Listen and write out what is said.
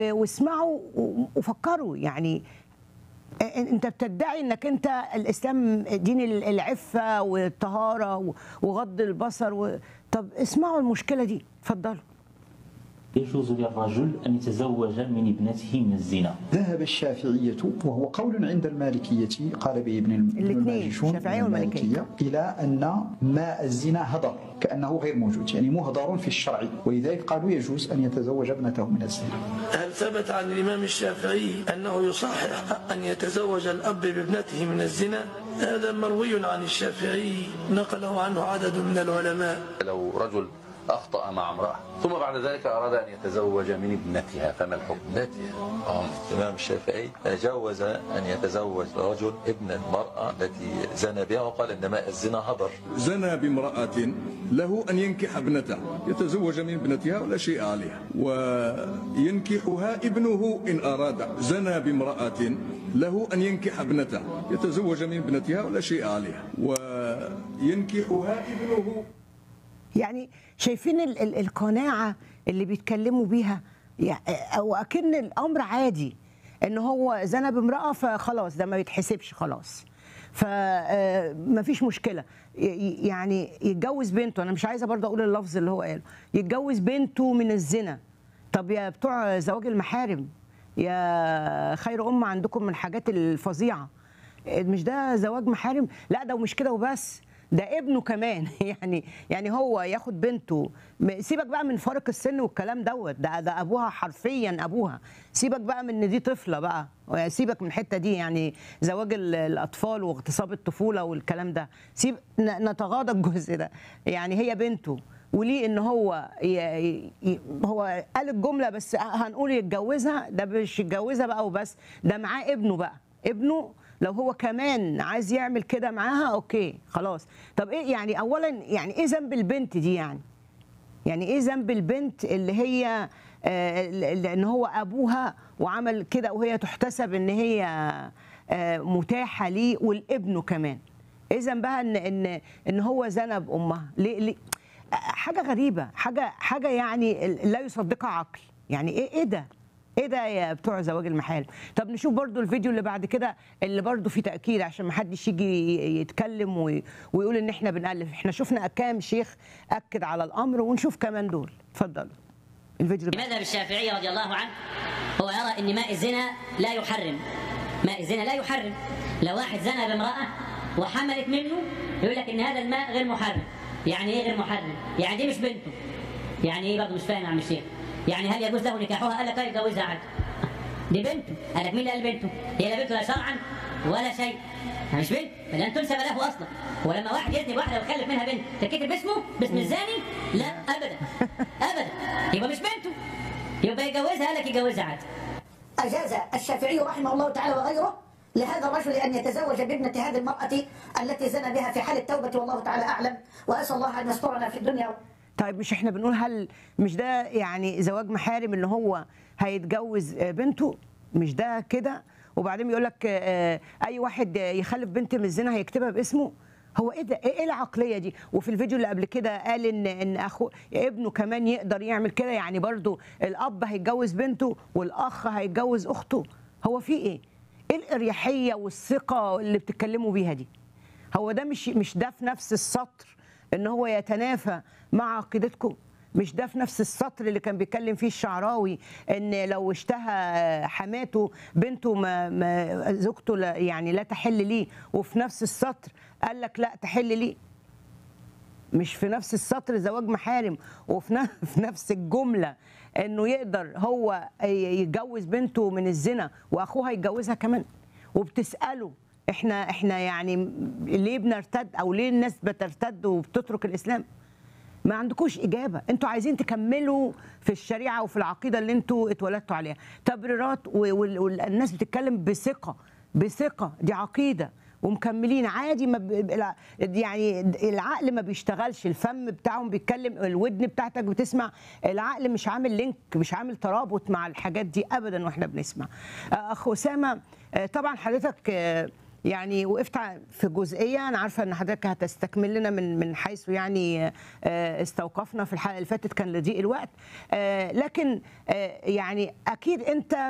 واسمعوا و- وفكروا يعني أ- انت بتدعي انك انت الاسلام دين العفه والطهاره و- وغض البصر و... طب اسمعوا المشكله دي اتفضلوا يجوز للرجل أن يتزوج من ابنته من الزنا ذهب الشافعية وهو قول عند المالكية قال به ابن ابن الاثنين، الماجشون الشافعية والمالكية. المالكية إلى أن ماء الزنا هدر كأنه غير موجود يعني مهدر في الشرع ولذلك قالوا يجوز أن يتزوج ابنته من الزنا هل ثبت عن الإمام الشافعي أنه يصحح أن يتزوج الأب بابنته من الزنا هذا مروي عن الشافعي نقله عنه عدد من العلماء لو رجل أخطأ مع امرأة ثم بعد ذلك أراد أن يتزوج من ابنتها فما الحكم؟ ابنتها آه. الإمام الشافعي جوز أن يتزوج رجل ابن المرأة التي زنى بها وقال إن ماء الزنا هدر زنى بامرأة له أن ينكح ابنته يتزوج من ابنتها ولا شيء عليها وينكحها ابنه إن أراد زنى بامرأة له أن ينكح ابنته يتزوج من ابنتها ولا شيء عليها وينكحها ابنه يعني شايفين ال ال القناعه اللي بيتكلموا بيها يعني او اكن الامر عادي ان هو زنى بامراه فخلاص ده ما يتحسبش خلاص فما فيش مشكله ي- ي- يعني يتجوز بنته انا مش عايزه برضه اقول اللفظ اللي هو قاله يتجوز بنته من الزنا طب يا بتوع زواج المحارم يا خير أمة عندكم من الحاجات الفظيعة مش ده زواج محارم لا ده ومش كده وبس ده ابنه كمان يعني يعني هو ياخد بنته م- سيبك بقى من فارق السن والكلام دوت ده ده ابوها حرفيا ابوها سيبك بقى من ان دي طفله بقى سيبك من الحته دي يعني زواج ال- الاطفال واغتصاب الطفوله والكلام ده سيب ن- نتغاضى الجزء ده يعني هي بنته وليه ان هو ي... ي... هو قال الجمله بس هنقول يتجوزها ده مش يتجوزها بقى وبس ده معاه ابنه بقى ابنه لو هو كمان عايز يعمل كده معاها اوكي خلاص طب ايه يعني اولا يعني ايه ذنب البنت دي يعني يعني ايه ذنب البنت اللي هي آه، اللي- ان هو ابوها وعمل كده وهي تحتسب ان هي آه، متاحه ليه والابنه كمان ايه ذنبها ان ان ان هو زنى بامها ليه, ليه آه، حاجه غريبه حاجه حاجه يعني لا يصدقها عقل يعني ايه ايه ده ايه ده يا بتوع زواج المحارم طب نشوف برضو الفيديو اللي بعد كده اللي برضو فيه تاكيد عشان ما حدش يجي يتكلم وي- ويقول ان احنا بنالف احنا شفنا كام شيخ اكد على الامر ونشوف كمان دول اتفضلوا الفيديو اللي بعد. لماذا الشافعي رضي الله عنه هو يرى ان ماء الزنا لا يحرم ماء الزنا لا يحرم لو واحد زنى بامرأة وحملت منه يقول لك ان هذا الماء غير محرم يعني ايه غير محرم يعني دي مش بنته يعني ايه برضه مش فاهم يا عم الشيخ يعني هل يجوز له نكاحها قال لك طيب جوزها عادي دي بنته قال لك مين اللي قال بنته هي لا بنته لا شرعا ولا شيء مش بنت فلن تنسب له اصلا ولما واحد يزني بواحده ويخلف منها بنت تتكتب باسمه باسم الزاني لا ابدا ابدا يبقى مش بنته يبقى يجوزها قال لك يجوزها عادي أجاز الشافعي رحمه الله تعالى وغيره لهذا الرجل أن يتزوج بابنة هذه المرأة التي زنى بها في حال التوبة والله تعالى أعلم وأسأل الله أن يسترنا في الدنيا طيب مش احنا بنقول هل مش ده يعني زواج محارم ان هو هيتجوز آه، بنته مش ده كده وبعدين يقول لك آه، اي واحد يخلف بنت من الزنا هيكتبها باسمه هو ايه ده ايه إيه العقليه دي وفي الفيديو اللي قبل كده قال ان ان اخو ابنه كمان يقدر يعمل كده يعني برضو الاب هيتجوز بنته والاخ هيتجوز اخته هو في ايه ايه الاريحيه والثقه اللي بتتكلموا بيها دي هو ده مش مش ده في نفس السطر ان هو يتنافى مع عقيدتكم مش ده في نفس السطر اللي كان بيتكلم فيه الشعراوي ان لو اشتهى حماته بنته ما, ما زوجته لا يعني لا تحل ليه وفي نفس السطر قال لك لا تحل ليه مش في نفس السطر زواج محارم وفي ن- في نفس الجمله انه يقدر هو ي- يتجوز بنته من الزنا واخوها يتجوزها كمان وبتساله احنا احنا يعني م- ليه بنرتد او ليه الناس بترتد وبتترك الاسلام ما عندكوش اجابه انتوا عايزين تكملوا في الشريعه وفي العقيده اللي انتوا اتولدتوا عليها تبريرات و- وال- والناس بتتكلم بثقه بثقه دي عقيده ومكملين عادي ما ب... الع- يعني العقل ما بيشتغلش الفم بتاعهم بيتكلم الودن بتاعتك بتسمع العقل مش عامل لينك مش عامل ترابط مع الحاجات دي ابدا واحنا بنسمع اخ اسامه آه، طبعا حضرتك آه، يعني وقفت ع- في جزئيه انا عارفه ان حضرتك هتستكمل لنا من من حيث يعني آه، استوقفنا في الحلقه اللي فاتت كان لضيق الوقت آه، لكن آه، يعني اكيد انت